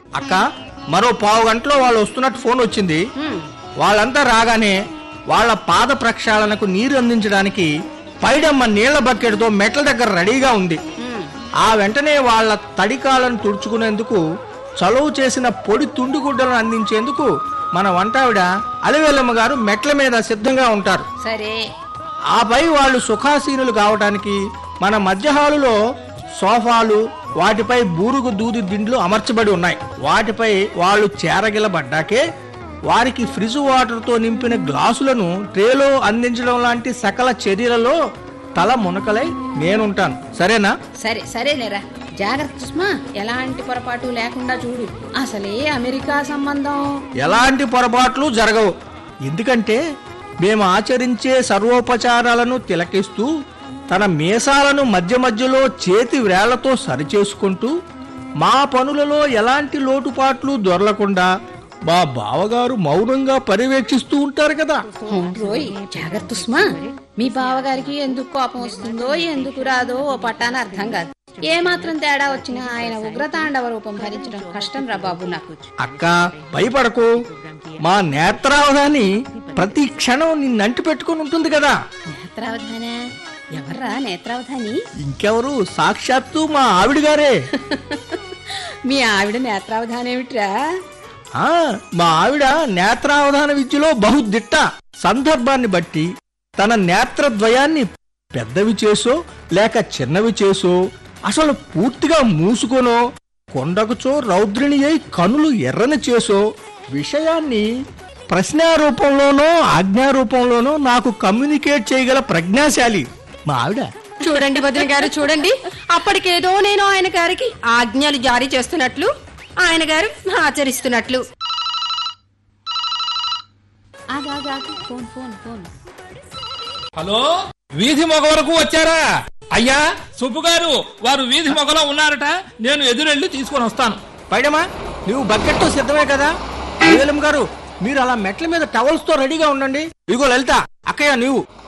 అక్క మరో పావు గంటలో వాళ్ళు వస్తున్నట్టు ఫోన్ వచ్చింది వాళ్ళంతా రాగానే వాళ్ళ పాద ప్రక్షాళనకు నీరు అందించడానికి పైడమ్మ నీళ్ల బకెట్తో మెట్ల దగ్గర రెడీగా ఉంది ఆ వెంటనే వాళ్ళ తడికాలను తుడుచుకునేందుకు చలువు చేసిన పొడి తుండుగుడ్డలను అందించేందుకు మన వంటావిడ అలివేలమ్మ గారు మెట్ల మీద సిద్ధంగా ఉంటారు సరే ఆపై వాళ్ళు సుఖాసీనులు కావటానికి మన మధ్య హాలులో సోఫాలు వాటిపై బూరుగు దూది దిండ్లు అమర్చబడి ఉన్నాయి వాటిపై వాళ్ళు చేరగిలబడ్డాకే వారికి ఫ్రిజ్ వాటర్తో నింపిన గ్లాసులను ట్రేలో అందించడం లాంటి సకల చర్యలలో తల మునకలై నేనుంటాను సరేనా సరే సరేనేరా జాగ్రత్త సుష్మా ఎలాంటి పొరపాటు లేకుండా చూడు అసలే అమెరికా సంబంధం ఎలాంటి పొరపాట్లు జరగవు ఎందుకంటే మేము ఆచరించే సర్వోపచారాలను తిలకిస్తూ తన మీసాలను మధ్య మధ్యలో చేతి వ్రేళ్లతో సరిచేసుకుంటూ మా పనులలో ఎలాంటి లోటుపాట్లు దొరలకుండా మా బావగారు మౌనంగా పర్యవేక్షిస్తూ ఉంటారు కదా అవును రోయ్ జాగ్రత్త సుష్మా మీ బావగారికి ఎందుకు కోపం వస్తుందో ఎందుకు రాదో ఓ పట్టాన అర్థం కాదు ఏ మాత్రం తేడా వచ్చినా ఆయన ఉగ్రతాండవ రూపం భరించడం కష్టం రా బాబు నాకు అక్క భయపడకు మా నేత్రావధాని ప్రతి క్షణం నిన్నంటి పెట్టుకుని ఉంటుంది కదా నేత్రావధానా ఎవర్రా నేత్రావధాని ఇంకెవరు సాక్షాత్తు మా ఆవిడ గారే మీ ఆవిడ నేత్రావధాని ఏమిట్రా ఆ మా ఆవిడ నేత్రావధాన విద్యలో బహుదిట్ట సందర్భాన్ని బట్టి తన నేత్రద్వయాన్ని పెద్దవి చేసో లేక చిన్నవి చేసో అసలు పూర్తిగా మూసుకోనో కొండకుచో రౌద్రిణి అయి కనులు ఎర్రని చేసో విషయాన్ని ప్రశ్నారూపంలోనో ఆజ్ఞారూపంలోనో నాకు కమ్యూనికేట్ చేయగల ప్రజ్ఞాశాలి మా ఆవిడ చూడండి వదిన గారు చూడండి అప్పటికేదో నేను ఆయన గారికి ఆజ్ఞలు జారీ చేస్తున్నట్లు ఆయన గారు ఆచరిస్తున్నట్లు ఆగాగాగు ఫోన్ ఫోన్ ఫోన్ హలో వీధి మొగ వరకు వచ్చారా అయ్యా సుబ్బు గారు వారు వీధి మొగలో ఉన్నారట నేను ఎదురెళ్ళి తీసుకొని వస్తాను పైడమా నువ్వు బకెట్తో సిద్ధమే కదా నీలం గారు మీరు అలా మెట్ల మీద టవల్స్ తో రెడీగా ఉండండి ఇదిగో లలిత అక్కయ్య నువ్వు